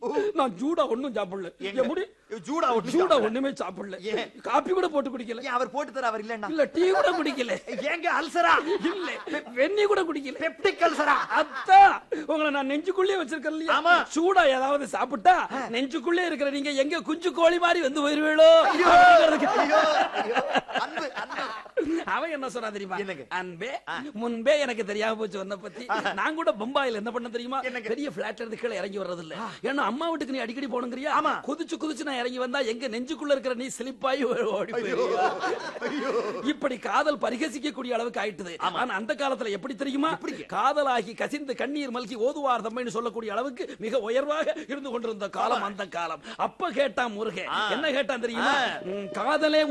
நான் ஜூடா ஒண்ணும் சாப்பிடல எங்க? என் முடி ஜூடா ஒண்ணு ஜூடா சாப்பிடல. ஒண்ணுமே சாப்பிடல ஏன்? காப்பி கூட போட்டு குடிக்கல ஏன் அவர் போட்டு தர அவர் இல்லன்னா இல்ல டீ கூட குடிக்கல ஏங்க அல்சரா இல்ல வெண்ணி கூட குடிக்கல பெப்டிக் அல்சரா அத்தா உங்களை நான் நெஞ்சுக்குள்ளே வச்சிருக்கேன் இல்லையா ஆமா. சூடா ஏதாவது சாப்பிட்டா நெஞ்சுக்குள்ளே இருக்கிற நீங்க எங்க குஞ்சு கோழி மாதிரி வந்து போயிருவீளோ ஐயோ, அப்படிங்கிறதுக்கு. ஐயோ, ஐயோ. அன்பு அன்பு அவன் என்ன சொன்னா தெரியுமா என்னங்க? அன்பே முன்பே எனக்கு தெரியாம போச்சு உன்னை பத்தி நான் கூட பம்பாயில என்ன பண்ண தெரியுமா என்னங்க? பெரிய பிளாட்ல இருந்து கீழே இறங்கி வர்றது இல்ல ஏன்னா அம்மா வீட்டுக்கு நீ அடிக்கடி போகணுங்கிறியா ஆமா. குதிச்சு குதிச்சு நான் இறங்கி வந்தா எங்க நெஞ்சுக்குள்ள இருக்கிற நீ சிலிப்பாயி ஓடி போயிருவியா? இப்படி காதல் பரிகசிக்கக்கூடிய அளவுக்கு ஆயிட்டுது ஆனா அந்த காலத்துல எப்படி தெரியுமா காதலாகி கசிந்து கண்ணீர் மல்கி ஓதுவார் தம்மைன்னு சொல்லக்கூடிய அளவுக்கு மிக உயர்வாக இருந்து கொண்டிருந்த காலம் அந்த காலம் அப்ப கேட்டான் முருகன் என்ன கேட்டான் தெரியுமா ம், காதலே